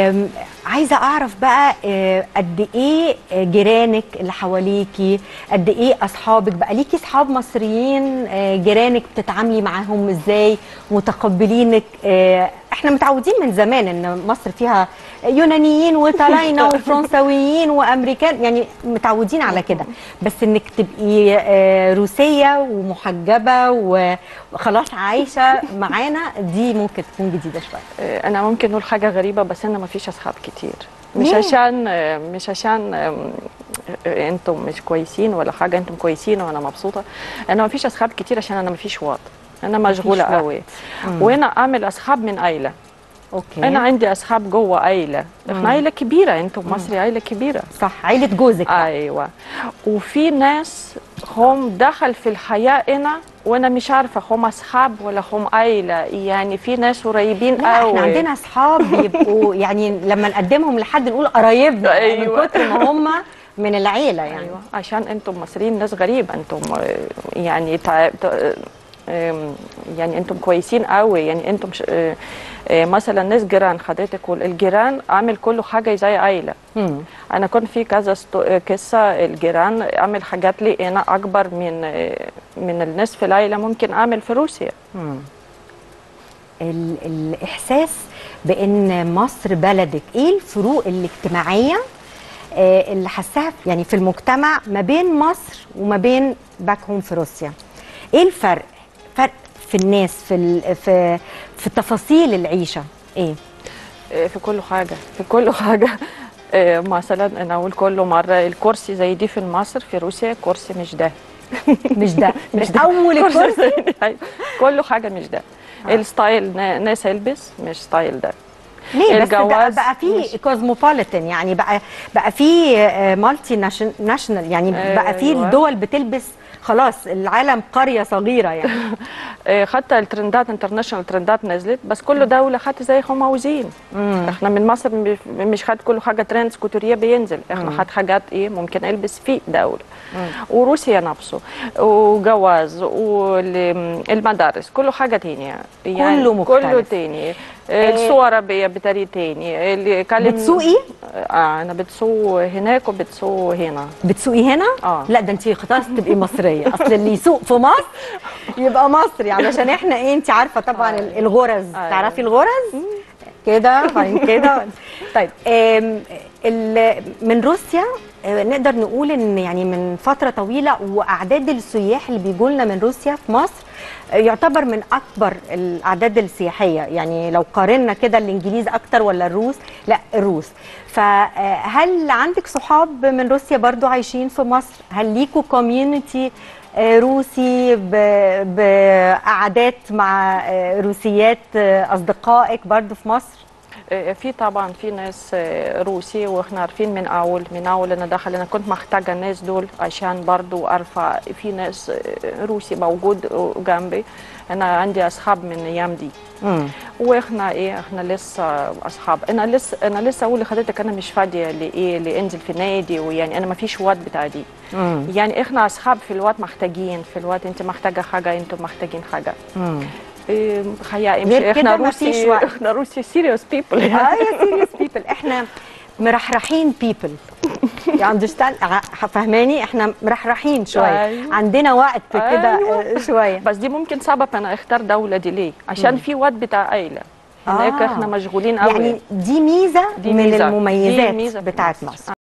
آم، عايزه اعرف بقى آه، قد ايه جيرانك اللي حواليكي قد ايه اصحابك بقى ليكي اصحاب مصريين آه، جيرانك بتتعاملي معاهم ازاي متقبلينك آه، احنا متعودين من زمان ان مصر فيها يونانيين وطلاينه وفرنساويين وامريكان يعني متعودين على كده بس انك تبقي آه، روسيه ومحجبه وخلاص عايشه معانا دي ممكن تكون جديده شويه آه، انا ممكن اقول حاجه غريبه بس انا ما فيش اصحاب كتير مش ليه؟ عشان آه، مش عشان آم، آه، انتم مش كويسين ولا حاجه انتم كويسين وانا مبسوطه انا ما فيش اصحاب كتير عشان انا ما فيش وقت انا مشغوله وقت. قوي وانا اعمل اصحاب من عيله اوكي انا عندي اصحاب جوه عيله احنا عيله كبيره انتم مصري عيله كبيره صح عيله جوزك بقى. ايوه وفي ناس هم دخل في الحياه هنا وانا مش عارفه هم اصحاب ولا هم عيله يعني في ناس قريبين لا قوي احنا عندنا اصحاب بيبقوا يعني لما نقدمهم لحد نقول قرايبنا أيوة. من كتر ما هم من العيله يعني ايوه عشان انتم مصريين ناس غريبه انتم آه، يعني تع... ت- آم، يعني انتم كويسين قوي يعني انتم ش... آه، آه، مثلا ناس جيران حضرتك والجيران عامل كله حاجه زي عيله مم. انا كنت في كذا ستو... آه، قصه الجيران عامل حاجات لي انا اكبر من آه، من الناس في العيله ممكن اعمل في روسيا مم. ال- الاحساس بان مصر بلدك ايه الفروق الاجتماعيه آه، اللي حاساها في- يعني في المجتمع ما بين مصر وما بين باك هوم في روسيا ايه الفرق فرق في الناس في ال- في في تفاصيل العيشه ايه آه، في كل حاجه في كل حاجه آه، مثلا انا اقول كل مره الكرسي زي دي في مصر في روسيا كرسي مش ده مش ده مش اول الكرسي أيوة. كله حاجه مش ده الستايل نا- ناس يلبس مش ستايل ده ليه بس بقى, الجواز بقى في مش- كوزموبوليتان يعني بقى بقى في مالتي ناشونال يعني بقى في أيوة. الدول بتلبس خلاص العالم قريه صغيره يعني آه، حتى الترندات انترناشونال ترندات نزلت بس كل دوله خدت زي هم عاوزين احنا من مصر م- مش خد كل حاجه ترندز كوتوريه بينزل احنا خد حاجات ايه ممكن البس في دوله وروسيا نفسه وجواز والمدارس كله حاجه تانية يعني كله مختلف. كله تاني آه، الصور بي- بطريقه تاني اللي يكلم بتسوقي؟ اه انا بتسوق هناك وبتسوق هنا بتسوقي هنا آه. لا ده انت خلاص تبقي مصريه اصل اللي يسوق في مصر يبقى مصري علشان احنا ايه انت عارفه طبعا ال- الغرز أيوة. تعرفي الغرز كده بعدين كده طيب آم، ال- من روسيا آه، نقدر نقول ان يعني من فتره طويله واعداد السياح اللي بيجوا لنا من روسيا في مصر آه، يعتبر من اكبر الاعداد السياحيه يعني لو قارنا كده الانجليز اكتر ولا الروس لا الروس فهل عندك صحاب من روسيا برضو عايشين في مصر هل ليكوا كوميونتي روسي ب- بقعدات مع آه، روسيات آه، اصدقائك برضو في مصر آه، في طبعا في ناس آه، روسي واحنا عارفين من اول من اول انا داخل انا كنت محتاجه الناس دول عشان برضو ارفع في ناس آه، روسي موجود جنبي انا عندي اصحاب من ايام دي واحنا ايه احنا لسه اصحاب انا لسه انا لسه اقول لحضرتك انا مش فاضيه لايه لانزل في نادي ويعني انا ما فيش وقت بتاع دي يعني احنا اصحاب في الوقت محتاجين في الوقت انت محتاجه حاجه انتم محتاجين حاجه إيه، حقيقة غير مش كده احنا مفيش روسي وقت. احنا روسي سيريوس بيبل اه يا سيريس بيبل احنا مرحرحين بيبل يو اندرستاند فاهماني احنا مرحرحين شويه أيوة. عندنا وقت كده أيوة. آه، شويه بس دي ممكن سبب انا اختار دولة دي ليه عشان في وقت بتاع عيلة هناك آه. احنا مشغولين قوي يعني دي ميزه دي من ميزة. دي المميزات ميزة في بتاعت مصر. مصر